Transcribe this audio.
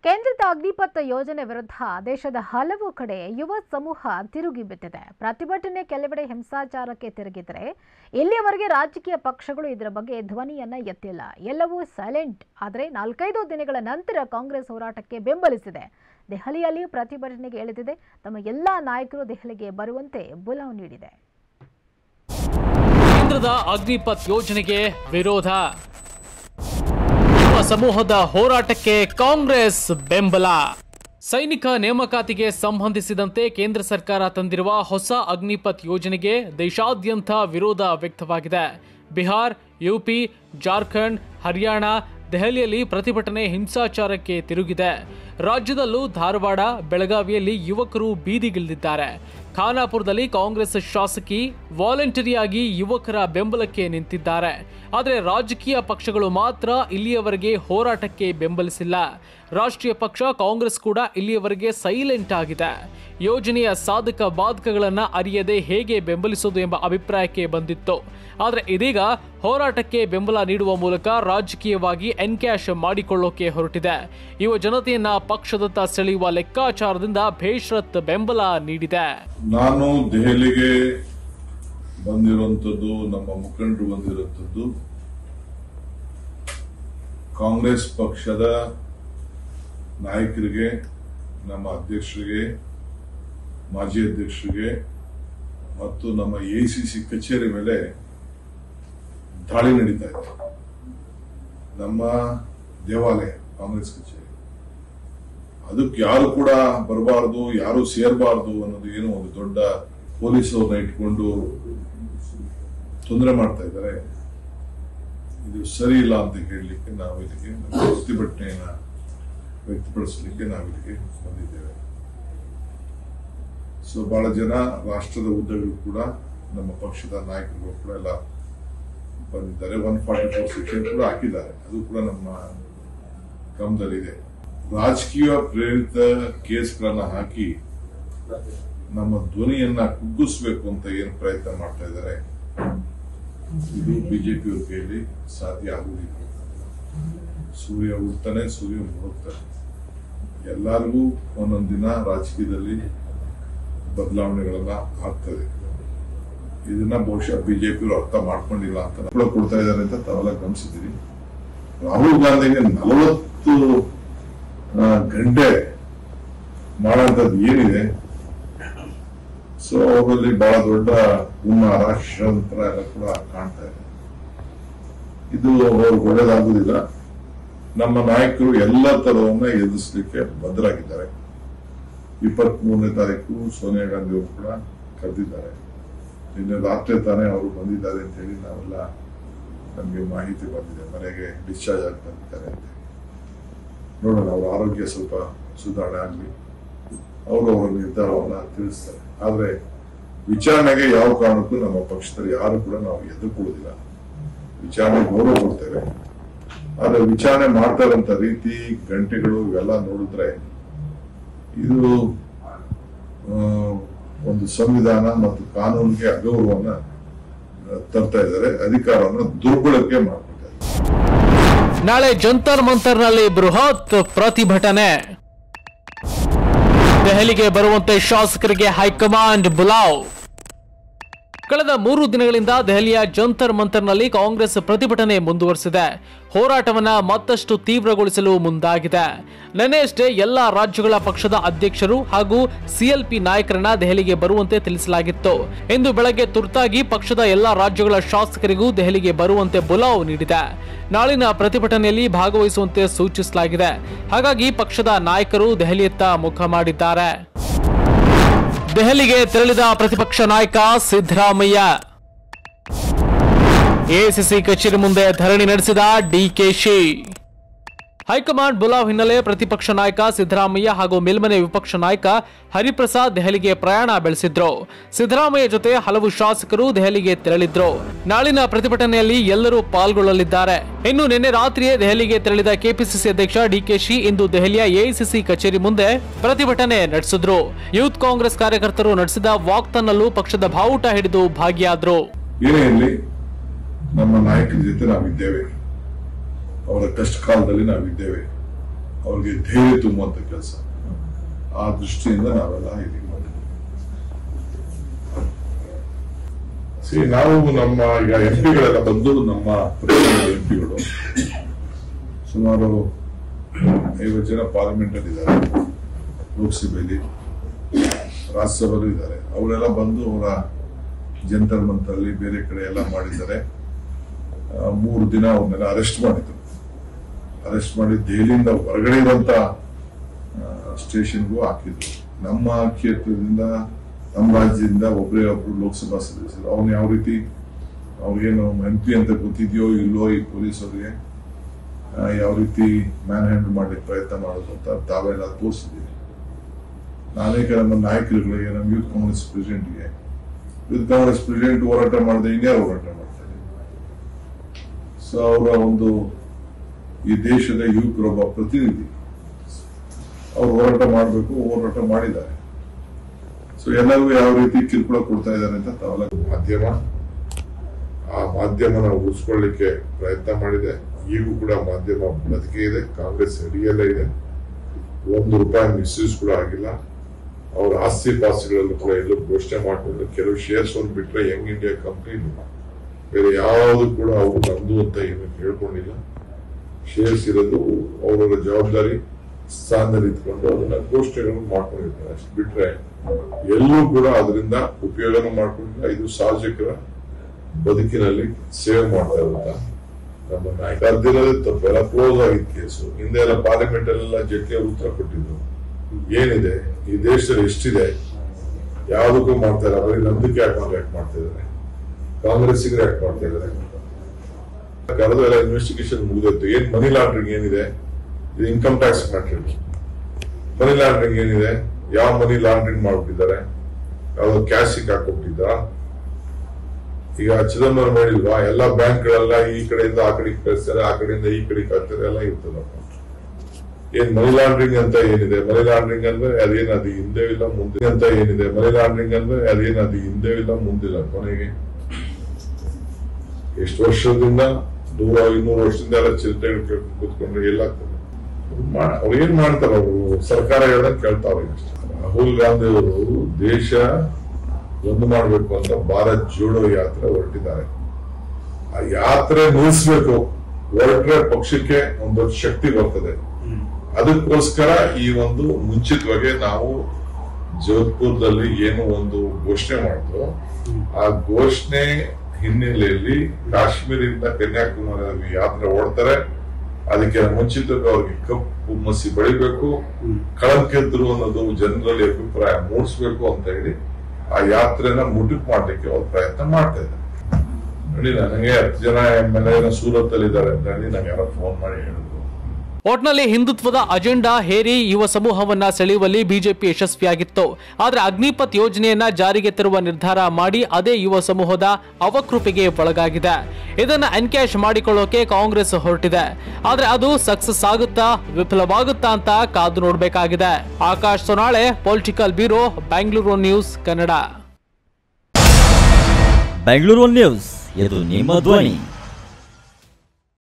ಕೇಂದ್ರದ ಅಗ್ನಿಪಥ ಯೋಜನೆ ವಿರುದ್ಧ ದೇಶದ ಹಲವು ಕಡೆ ಯುವ ಸಮೂಹ ತಿರುಗಿ ಬಿದ್ದಿದೆ ಪ್ರತಿಭಟನೆ ಕೆಲವೆಡೆ ಹಿಂಸಾಚಾರಕ್ಕೆ ತಿರುಗಿದರೆ ಇಲ್ಲಿಯವರೆಗೆ ರಾಜಕೀಯ ಪಕ್ಷಗಳು ಇದರ ಬಗ್ಗೆ ಧ್ವನಿಯನ್ನ ಎತ್ತಿಲ್ಲ ಎಲ್ಲವೂ ಸೈಲೆಂಟ್ ಆದರೆ ನಾಲ್ಕೈದು ದಿನಗಳ ನಂತರ ಕಾಂಗ್ರೆಸ್ ಹೋರಾಟಕ್ಕೆ ಬೆಂಬಲಿಸಿದೆ ದೆಹಲಿಯಲ್ಲಿ ಪ್ರತಿಭಟನೆಗೆ ಇಳಿದಿದೆ ತಮ್ಮ ಎಲ್ಲಾ ನಾಯಕರು ದೆಹಲಿಗೆ ಬರುವಂತೆ ಬುಲಾವ್ ನೀಡಿದೆ ಕೇಂದ್ರದ ಅಗ್ನಿಪಥ್ ಯೋಜನೆಗೆ ವಿರೋಧ ಯುವ ಸಮೂಹದ ಹೋರಾಟಕ್ಕೆ ಕಾಂಗ್ರೆಸ್ ಬೆಂಬಲ ಸೈನಿಕ ನೇಮಕಾತಿಗೆ ಸಂಬಂಧಿಸಿದಂತೆ ಕೇಂದ್ರ ಸರ್ಕಾರ ತಂದಿರುವ ಹೊಸ ಅಗ್ನಿಪಥ್ ಯೋಜನೆಗೆ ದೇಶಾದ್ಯಂತ ವಿರೋಧ ವ್ಯಕ್ತವಾಗಿದೆ ಬಿಹಾರ್ ಯುಪಿ ಜಾರ್ಖಂಡ್ ಹರಿಯಾಣ ದೆಹಲಿಯಲ್ಲಿ ಪ್ರತಿಭಟನೆ ಹಿಂಸಾಚಾರಕ್ಕೆ ತಿರುಗಿದೆ ರಾಜ್ಯದಲ್ಲೂ ಧಾರವಾಡ ಬೆಳಗಾವಿಯಲ್ಲಿ ಯುವಕರು ಬೀದಿಗಿಳಿದಿದ್ದಾರೆ ಖಾನಾಪುರದಲ್ಲಿ ಕಾಂಗ್ರೆಸ್ ಶಾಸಕಿ ವಾಲಂಟರಿಯಾಗಿ ಯುವಕರ ಬೆಂಬಲಕ್ಕೆ ನಿಂತಿದ್ದಾರೆ ಆದರೆ ರಾಜಕೀಯ ಪಕ್ಷಗಳು ಮಾತ್ರ ಇಲ್ಲಿಯವರೆಗೆ ಹೋರಾಟಕ್ಕೆ ಬೆಂಬಲಿಸಿಲ್ಲ ರಾಷ್ಟ್ರೀಯ ಪಕ್ಷ ಕಾಂಗ್ರೆಸ್ ಕೂಡ ಇಲ್ಲಿಯವರೆಗೆ ಸೈಲೆಂಟ್ ಆಗಿದೆ ಯೋಜನೆಯ ಸಾಧಕ ಬಾಧಕಗಳನ್ನು ಅರಿಯದೆ ಹೇಗೆ ಬೆಂಬಲಿಸೋದು ಎಂಬ ಅಭಿಪ್ರಾಯಕ್ಕೆ ಬಂದಿತ್ತು ಆದರೆ ಇದೀಗ ಹೋರಾಟಕ್ಕೆ ಬೆಂಬಲ ನೀಡುವ ಮೂಲಕ ರಾಜಕೀಯವಾಗಿ ಎನ್ಕ್ಯಾಶ್ ಮಾಡಿಕೊಳ್ಳೋಕೆ ಹೊರಟಿದೆ ಯುವ ಜನತೆಯನ್ನ ಪಕ್ಷದತ್ತ ಸೆಳೆಯುವ ಲೆಕ್ಕಾಚಾರದಿಂದ ಭೇಷರತ್ ಬೆಂಬಲ ನೀಡಿದೆ ನಾನು ದೆಹಲಿಗೆ ಬಂದಿರುವಂಥದ್ದು ನಮ್ಮ ಮುಖಂಡರು ಬಂದಿರುವಂಥದ್ದು ಕಾಂಗ್ರೆಸ್ ಪಕ್ಷದ ನಾಯಕರಿಗೆ ನಮ್ಮ ಅಧ್ಯಕ್ಷರಿಗೆ ಮಾಜಿ ಅಧ್ಯಕ್ಷರಿಗೆ ಮತ್ತು ನಮ್ಮ ಎಸಿಸಿ ಕಚೇರಿ ಮೇಲೆ ದಾಳಿ ನಡೀತಾ ಇತ್ತು ನಮ್ಮ ದೇವಾಲಯ ಕಾಂಗ್ರೆಸ್ ಕಚೇರಿ ಅದಕ್ಕೆ ಯಾರು ಕೂಡ ಬರಬಾರದು ಯಾರು ಸೇರಬಾರದು ಅನ್ನೋದು ಏನೋ ಒಂದು ದೊಡ್ಡ ಪೊಲೀಸವ್ರನ್ನ ಇಟ್ಕೊಂಡು ತೊಂದರೆ ಮಾಡ್ತಾ ಇದ್ದಾರೆ ಇದು ಸರಿ ಇಲ್ಲ ಅಂತ ಹೇಳಲಿಕ್ಕೆ ನಾವು ಇದಕ್ಕೆ ನಮ್ಮ ಪ್ರತಿಭಟನೆಯನ್ನ ವ್ಯಕ್ತಪಡಿಸಲಿಕ್ಕೆ ನಾವು ಇದಕ್ಕೆ ಬಂದಿದ್ದೇವೆ ಸೊ ಬಹಳ ಜನ ರಾಷ್ಟ್ರದ ಉದ್ದಗಳು ಕೂಡ ನಮ್ಮ ಪಕ್ಷದ ನಾಯಕರುಗಳು ಕೂಡ ಎಲ್ಲ ಬಂದಿದ್ದಾರೆ ಒನ್ ಫಾರ್ಟಿ ಫೋರ್ ಸೆಕ್ಷನ್ ಕೂಡ ಹಾಕಿದ್ದಾರೆ ಅದು ಕೂಡ ನಮ್ಮ ಕ್ರಮದಲ್ಲಿದೆ ರಾಜಕೀಯ ಪ್ರೇರಿತ ಕೇಸ್ಗಳನ್ನ ಹಾಕಿ ನಮ್ಮ ಧ್ವನಿಯನ್ನ ಕುಗ್ಗಿಸ್ಬೇಕು ಅಂತ ಏನು ಪ್ರಯತ್ನ ಮಾಡ್ತಾ ಇದ್ದಾರೆ ಇದು ಬಿಜೆಪಿ ಕೈಯಲ್ಲಿ ಸಾಧ್ಯ ಆಗುವುದಿಲ್ಲ ಸೂರ್ಯ ಹುಡ್ತಾನೆ ಸೂರ್ಯ ಮುಳುಗ್ತಾನೆ ಎಲ್ಲರಿಗೂ ಒಂದೊಂದು ದಿನ ರಾಜಕೀಯದಲ್ಲಿ ಬದಲಾವಣೆಗಳನ್ನ ಆಗ್ತದೆ ಇದನ್ನ ಬಹುಶಃ ಬಿಜೆಪಿ ಅರ್ಥ ಮಾಡ್ಕೊಂಡಿಲ್ಲ ಅಂತ ಕೂಡ ಕೊಡ್ತಾ ಇದ್ದಾರೆ ಅಂತ ತಾವೆಲ್ಲ ಗಮನಿಸಿದ್ದೀರಿ ರಾಹುಲ್ ಗಾಂಧಿಗೆ ನಲವತ್ತು ಆ, ಗಂಟೆ ಮಾಡೋಂಥದ್ದು ಏನಿದೆ ಸೊ ಅವರಲ್ಲಿ ಬಹಳ ದೊಡ್ಡ ಹುನ್ನಾರ ಷಡ್ಯಂತ್ರ ಎಲ್ಲ ಕೂಡ ಕಾಣ್ತಾ ಇದೆ ಇದು ಅವ್ರಿಗೆ ಒಳ್ಳೇದಾಗುದಿಲ್ಲ ನಮ್ಮ ನಾಯಕರು ಎಲ್ಲ ತರವನ್ನ ಎದುರಿಸಲಿಕ್ಕೆ ಬದ್ಧರಾಗಿದ್ದಾರೆ ಇಪ್ಪತ್ತ್ ಮೂರನೇ ತಾರೀಕು ಸೋನಿಯಾ ಗಾಂಧಿ ಅವರು ಕೂಡ ಕರೆದಿದ್ದಾರೆ ನಿನ್ನೆ ರಾತ್ರಿ ತಾನೇ ಅವರು ಬಂದಿದ್ದಾರೆ ಅಂತ ಹೇಳಿ ನಾವೆಲ್ಲ ನಮಗೆ ಮಾಹಿತಿ ಬಂದಿದೆ ಮನೆಗೆ ಡಿಸ್ಚಾರ್ಜ್ ಆಗಿ ಬಂದಿದ್ದಾರೆ ಅಂತ ನೋಡೋಣ ಅವ್ರ ಆರೋಗ್ಯ ಸ್ವಲ್ಪ ಸುಧಾರಣೆ ಆಗಲಿ ಅವರು ಅವರ ನಿರ್ಧಾರವನ್ನ ತಿಳಿಸ್ತಾರೆ ಆದ್ರೆ ವಿಚಾರಣೆಗೆ ಯಾವ ಕಾರಣಕ್ಕೂ ನಮ್ಮ ಪಕ್ಷದಲ್ಲಿ ಯಾರು ಕೂಡ ನಾವು ಎದುರುಕೊಳ್ಳುವುದಿಲ್ಲ ವಿಚಾರಣೆ ಗೌರವ ಕೊಡ್ತೇವೆ ಆದ್ರೆ ವಿಚಾರಣೆ ಮಾಡ್ತಾ ಇರುವಂತ ರೀತಿ ಗಂಟೆಗಳು ಇವೆಲ್ಲ ನೋಡಿದ್ರೆ ಇದು ಆ, ಒಂದು ಸಂವಿಧಾನ ಮತ್ತು ಕಾನೂನಿಗೆ ಅಗೌರವನ್ನ ಆ, ತರ್ತಾ ಇದ್ದಾರೆ ಅಧಿಕಾರವನ್ನು ದುರ್ಬಳಕೆ ಮಾಡ್ಕೊಳ್ತಾ ಇದ್ದಾರೆ ನಾಳೆ ಜಂತರ್ ಮಂತರ್ನಲ್ಲಿ ಬೃಹತ್ ಪ್ರತಿಭಟನೆ ದೆಹಲಿಗೆ ಬರುವಂತೆ ಶಾಸಕರಿಗೆ ಹೈಕಮಾಂಡ್ ಬುಲಾವ್ ಕಳೆದ ಮೂರು ದಿನಗಳಿಂದ ದೆಹಲಿಯ ಜಂತರ್ ಮಂತರ್ನಲ್ಲಿ ಕಾಂಗ್ರೆಸ್ ಪ್ರತಿಭಟನೆ ಮುಂದುವರೆಸಿದೆ ಹೋರಾಟವನ್ನ ಮತ್ತಷ್ಟು ತೀವ್ರಗೊಳಿಸಲು ಮುಂದಾಗಿದೆ ನಿನ್ನೆಯಷ್ಟೇ ಎಲ್ಲಾ ರಾಜ್ಯಗಳ ಪಕ್ಷದ ಅಧ್ಯಕ್ಷರು ಹಾಗೂ ಸಿಎಲ್ಪಿ ನಾಯಕರನ್ನ ದೆಹಲಿಗೆ ಬರುವಂತೆ ತಿಳಿಸಲಾಗಿತ್ತು ಇಂದು ಬೆಳಗ್ಗೆ ತುರ್ತಾಗಿ ಪಕ್ಷದ ಎಲ್ಲಾ ರಾಜ್ಯಗಳ ಶಾಸಕರಿಗೂ ದೆಹಲಿಗೆ ಬರುವಂತೆ ಬುಲಾವ್ ನೀಡಿದೆ ನಾಳಿನ ಪ್ರತಿಭಟನೆಯಲ್ಲಿ ಭಾಗವಹಿಸುವಂತೆ ಸೂಚಿಸಲಾಗಿದೆ ಹಾಗಾಗಿ ಪಕ್ಷದ ನಾಯಕರು ದೆಹಲಿಯತ್ತ ಮುಖ ಮಾಡಿದ್ದಾರೆ ದೆಹಲಿಗೆ ತೆರಳಿದ ಪ್ರತಿಪಕ್ಷ ನಾಯಕ ಸಿದ್ದರಾಮಯ್ಯ ಎಸಿಸಿ ಕಚೇರಿ ಮುಂದೆ ಧರಣಿ ನಡೆಸಿದ ಡಿಕೆಶಿ ಹೈಕಮಾಂಡ್ ಬುಲಾವ್ ಹಿನ್ನೆಲೆ ಪ್ರತಿಪಕ್ಷ ನಾಯಕ ಸಿದ್ದರಾಮಯ್ಯ ಹಾಗೂ ಮೇಲ್ಮನೆ ವಿಪಕ್ಷ ನಾಯಕ ಹರಿಪ್ರಸಾದ್ ದೆಹಲಿಗೆ ಪ್ರಯಾಣ ಬೆಳೆಸಿದ್ರು ಸಿದ್ದರಾಮಯ್ಯ ಜೊತೆ ಹಲವು ಶಾಸಕರು ದೆಹಲಿಗೆ ತೆರಳಿದ್ರು ನಾಳಿನ ಪ್ರತಿಭಟನೆಯಲ್ಲಿ ಎಲ್ಲರೂ ಪಾಲ್ಗೊಳ್ಳಲಿದ್ದಾರೆ ಇನ್ನು ನಿನ್ನೆ ರಾತ್ರಿಯೇ ದೆಹಲಿಗೆ ತೆರಳಿದ ಕೆಪಿಸಿಸಿ ಅಧ್ಯಕ್ಷ ಡಿಕೆಶಿ ಇಂದು ದೆಹಲಿಯ ಎಐಸಿಸಿ ಕಚೇರಿ ಮುಂದೆ ಪ್ರತಿಭಟನೆ ನಡೆಸಿದ್ರು ಯೂತ್ ಕಾಂಗ್ರೆಸ್ ಕಾರ್ಯಕರ್ತರು ನಡೆಸಿದ ವಾಕ್ತನ್ನಲ್ಲೂ ಪಕ್ಷದ ಬಾವುಟ ಹಿಡಿದು ಭಾಗಿಯಾದ್ರು ಏನೇ ಇರಲಿ ನಮ್ಮ ನಾಯಕರ ಜೊತೆ ನಾವಿದ್ದೇವೆ ಅವರ ಕಷ್ಟ ಕಾಲದಲ್ಲಿ ನಾವಿದ್ದೇವೆ ಅವ್ರಿಗೆ ಧೈರ್ಯ ತುಂಬುವಂತ ಕೆಲಸ ಆ ದೃಷ್ಟಿಯಿಂದ ನಾವೆಲ್ಲ ಇದೀವಿ ಸಿ ನಾವು ನಮ್ಮ ಈಗ ಎಂ ಪಿಗಳೆಲ್ಲ ಬಂದು ನಮ್ಮ ಎಂ ಪಿಗಳು ಸುಮಾರು ಐವತ್ತು ಜನ ಪಾರ್ಲಿಮೆಂಟ್ ಅಲ್ಲಿ ಇದ್ದಾರೆ ಲೋಕಸಭೆಯಲ್ಲಿ ರಾಜ್ಯಸಭೆಯಲ್ಲೂ ಇದ್ದಾರೆ ಅವರೆಲ್ಲ ಬಂದು ಅವರ ಜಂತರ್ ಮಂತರಲ್ಲಿ ಬೇರೆ ಕಡೆ ಎಲ್ಲ ಮಾಡಿದ್ದಾರೆ ಆ, ಮೂರು ದಿನ ಅವ್ರನ್ನೆಲ್ಲ ಅರೆಸ್ಟ್ ಮಾಡಿದ್ರು ಅರೆಸ್ಟ್ ಮಾಡಿ ದೆಹಲಿಯಿಂದ ಹೊರಗಡೆ ಇರುವಂತ ಸ್ಟೇಷನ್ಗೂ ಹಾಕಿದ್ರು ನಮ್ಮ ಕ್ಷೇತ್ರದಿಂದ ನಮ್ಮ ರಾಜ್ಯದಿಂದ ಒಬ್ಬರೇ ಒಬ್ರು ಲೋಕಸಭಾ ಸದಸ್ಯರು ಅವನು ಯಾವ ರೀತಿ ಅವ್ರಿಗೇನು ಎಂ ಪಿ ಅಂತ ಗೊತ್ತಿದೆಯೋ ಇಲ್ಲೋ ಈ ಪೊಲೀಸ್ ಅವರಿಗೆ ಯಾವ ರೀತಿ ಮ್ಯಾನ್ ಹ್ಯಾಂಡಲ್ ಮಾಡ್ಲಿಕ್ಕೆ ಪ್ರಯತ್ನ ಮಾಡೋದು ಅಂತ ತಾವೆಲ್ಲ ತೋರಿಸಿದ್ದೀವಿ ಅನೇಕ ನಮ್ಮ ನಾಯಕರುಗಳಿಗೆ ನಮ್ಮ ಯೂತ್ ಕಾಂಗ್ರೆಸ್ ಪ್ರೆಸಿಡೆಂಟ್ಗೆ ಯೂತ್ ಕಾಂಗ್ರೆಸ್ ಪ್ರೆಸಿಡೆಂಟ್ ಹೋರಾಟ ಮಾಡದೆ ಇನ್ಯಾರು ಹೋರಾಟ ಮಾಡ್ತಾರೆ ಸೊ ಅವರ ಒಂದು ಈ ದೇಶದ ಯುವಕರೊಬ್ಬ ಪ್ರತಿನಿಧಿ ಅವ್ರು ಹೋರಾಟ ಮಾಡಬೇಕು ಹೋರಾಟ ಮಾಡಿದ್ದಾರೆ ಸೊ ಎಲ್ಲರಿಗೂ ಯಾವ ರೀತಿ ಕಿರುಕುಳ ಕೊಡ್ತಾ ಇದ್ದಾರೆ ಅಂತ ತಾವೆಲ್ಲ ಮಾಧ್ಯಮ ಆ ಮಾಧ್ಯಮನ ಉಳಿಸ್ಕೊಳ್ಳಿಕ್ಕೆ ಪ್ರಯತ್ನ ಮಾಡಿದೆ ಈಗೂ ಕೂಡ ಮಾಧ್ಯಮ ಬದುಕೆ ಇದೆ ಕಾಂಗ್ರೆಸ್ ಅಡಿಯಲ್ಲೇ ಇದೆ ಒಂದು ರೂಪಾಯಿ ಮಿಸ್ಯೂಸ್ ಕೂಡ ಆಗಿಲ್ಲ ಅವ್ರ ಆಸ್ತಿ ಪಾಸ್ತಿಗಳಲ್ಲೂ ಕೂಡ ಎಲ್ಲೂ ಘೋಷಣೆ ಮಾಡಿಕೊಂಡು ಕೆಲವು ಶೇರ್ಸ್ ಒಂದು ಬಿಟ್ರೆ ಯಂಗ್ ಇಂಡಿಯಾ ಕಂಪ್ನಿ ಬೇರೆ ಯಾವುದು ಕೂಡ ಅವರು ನಮ್ದು ಅಂತ ಏನು ಹೇಳ್ಕೊಂಡಿಲ್ಲ ಶೇರ್ಸ್ ಇರೋದು ಅವರವರ ಜವಾಬ್ದಾರಿ ಸ್ಥಾನದಲ್ಲಿ ಇಟ್ಕೊಂಡು ಅದನ್ನ ಘೋಷಣೆಗಳನ್ನು ಮಾಡ್ಕೊಂಡಿರ್ತಾರೆ ಅಷ್ಟು ಬಿಟ್ರೆ ಎಲ್ಲೂ ಕೂಡ ಅದರಿಂದ ಉಪಯೋಗನೂ ಮಾಡ್ಕೊಂಡಿಲ್ಲ ಇದು ಸಾರ್ವಜನಿಕರ ಬದುಕಿನಲ್ಲಿ ಸೇವೆ ಮಾಡ್ತಾ ಇರುವಂತ ನಮ್ಮ ನಾಯಕ ಅದಿರೋದೇ ತಪ್ಪೆಲ್ಲ ಕ್ಲೋಸ್ ಆಗಿದ್ದ ಕೇಸು ಹಿಂದೆ ಎಲ್ಲ ಪಾರ್ಲಿಮೆಂಟ್ ಅಲ್ಲೆಲ್ಲ ಜಟ್ಲಿ ಅವರು ಉತ್ತರ ಕೊಟ್ಟಿದ್ರು ಏನಿದೆ ಈ ದೇಶದಲ್ಲಿ ಎಷ್ಟಿದೆ ಯಾವುದಕ್ಕೂ ಮಾಡ್ತಾ ಇಲ್ಲ ಬರೀ ನಂಬಿಕೆ ಹಾಕೊಂಡು ಯಾಕೆ ಮಾಡ್ತಾ ಇದ್ದಾರೆ ಕಾಂಗ್ರೆಸ್ಸಿಗೆ ಯಾಕೆ ಮಾಡ್ತಾ ಇದ್ದಾರೆ ಕರೆದು ಎಲ್ಲ ಇನ್ವೆಸ್ಟಿಗೇಷನ್ ಮುಗಿದೋಯ್ತು ಏನ್ ಮನಿ ಲಾಂಡ್ರಿಂಗ್ ಏನಿದೆ ಇದು income tax matter money laundering ಏನಿದೆ ಯಾವ ಮನಿ ಲಾಂಡ್ರಿಂಗ್ ಮಾಡ್ಬಿಟ್ಟಿದ್ದಾರೆ ಯಾವ್ದೋ ಕ್ಯಾಶಿಗೆ ಹಾಕೊಟ್ಟಿದ್ದ ಈಗ ಚಿದಂಬರಂ ಹೇಳಿಲ್ವಾ ಎಲ್ಲ ಬ್ಯಾಂಕ್ಗಳೆಲ್ಲ ಈ ಕಡೆಯಿಂದ ಆ ಕಡೆಗೆ ಕಳಿಸ್ತಾರೆ ಆ ಕಡೆಯಿಂದ ಈ ಕಡೆಗೆ ಹಾಕ್ತಾರೆ ಎಲ್ಲ ಇರ್ತದಪ್ಪ ಏನ್ ಮನಿ ಲಾಂಡ್ರಿಂಗ್ ಅಂತ ಏನಿದೆ ಮನಿ ಲಾಂಡ್ರಿಂಗ್ ಅಂದ್ರೆ ಅದೇನ್ ಅದು ಹಿಂದೆ ಇಲ್ಲ ಮುಂದೆ ಅಂತ ಏನಿದೆ ಮನಿ ಲಾಂಡ್ರಿಂಗ್ ಅಂದ್ರೆ ಅದೇನ್ ಅದು ಹಿಂದೆ ಇಲ್ಲ ಮುಂದಿಲ್ಲ ಕೊನೆಗೆ ಎಷ್ಟು ವರ್ಷದಿಂದ ನೂರ ಇನ್ನೂರು ವರ್ಷದಿಂದ ಎಲ್ಲ ಚಿರತೆ ಕೂತ್ಕೊಂಡ್ರೆ ಎಲ್ಲ ಅವ್ರು ಏನ್ ಮಾಡ್ತಾರ ಅವರು ಸರ್ಕಾರ ಹೇಳ್ದಂಗೆ ಕೇಳ್ತಾವ್ರೆ ಅಷ್ಟೇ. ರಾಹುಲ್ ಗಾಂಧಿ ಅವರು ದೇಶ ಒಂದು ಮಾಡ್ಬೇಕು ಅಂತ ಭಾರತ್ ಜೋಡೋ ಯಾತ್ರೆ ಹೊರಟಿದ್ದಾರೆ ಆ ಯಾತ್ರೆ ನಿಲ್ಲಿಸ್ಬೇಕು ಹೊರಟ್ರೆ ಪಕ್ಷಕ್ಕೆ ಒಂದು ದೊಡ್ಡ ಶಕ್ತಿ ಬರ್ತದೆ ಅದಕ್ಕೋಸ್ಕರ ಈ ಒಂದು ಮುಂಚಿತವಾಗಿ ನಾವು ಜೋಧ್ಪುರದಲ್ಲಿ ಏನು ಒಂದು ಘೋಷಣೆ ಮಾಡಿದ್ರು ಆ ಘೋಷಣೆ ಹಿನ್ನೆಲೆಯಲ್ಲಿ ಕಾಶ್ಮೀರದಿಂದ ಕನ್ಯಾಕುಮಾರಿ ಯಾತ್ರೆ ಓಡ್ತಾರೆ ಅದಕ್ಕೆ ಮುಂಚಿತವಾಗಿ ಅವ್ರಿಗೆ ಕಪ್ಪು ಮಸಿ ಬೆಳಿಬೇಕು ಕಳಂಕಿದ್ರು ಅನ್ನೋದು ಜನರಲ್ಲಿ ಅಭಿಪ್ರಾಯ ಮೂಡಿಸ್ಬೇಕು ಅಂತ ಹೇಳಿ ಆ ಯಾತ್ರೆನ ಮುಟುಕು ಮಾಡ್ಲಿಕ್ಕೆ ಅವ್ರು ಪ್ರಯತ್ನ ಮಾಡ್ತಾ ಇದ್ದಾರೆ ನೋಡಿ ನನಗೆ ಹತ್ತು ಜನ ಎಮ್ ಎಲ್ ಎ ಸೂರತ್ ಅಲ್ಲಿ ಇದ್ದಾರೆ ಅಂತ ಹೇಳಿ ನಂಗೆ ಯಾರೋ ಫೋನ್ ಮಾಡಿ ಹೇಳಿದ್ರು ಒಟ್ನಲ್ಲಿ ಹಿಂದುತ್ವದ ಅಜೆಂಡಾ ಹೇರಿ ಯುವ ಸಮೂಹವನ್ನ ಸೆಳೆಯುವಲ್ಲಿ ಬಿಜೆಪಿ ಯಶಸ್ವಿಯಾಗಿತ್ತು ಆದ್ರೆ ಅಗ್ನಿಪಥ್ ಯೋಜನೆಯನ್ನ ಜಾರಿಗೆ ತರುವ ನಿರ್ಧಾರ ಮಾಡಿ ಅದೇ ಯುವ ಸಮೂಹದ ಅವಕೃಪೆಗೆ ಒಳಗಾಗಿದೆ ಇದನ್ನ ಎನ್ಕ್ಯಾಶ್ ಮಾಡಿಕೊಳ್ಳೋಕೆ ಕಾಂಗ್ರೆಸ್ ಹೊರಟಿದೆ ಆದ್ರೆ ಅದು ಸಕ್ಸಸ್ ಆಗುತ್ತಾ ವಿಫಲವಾಗುತ್ತಾ ಅಂತ ಕಾದು ನೋಡಬೇಕಾಗಿದೆ Akash Sonale political bureau Bengaluru news Kannada Bengaluru news ಇದು ನಿಮ್ಮ ಧ್ವನಿ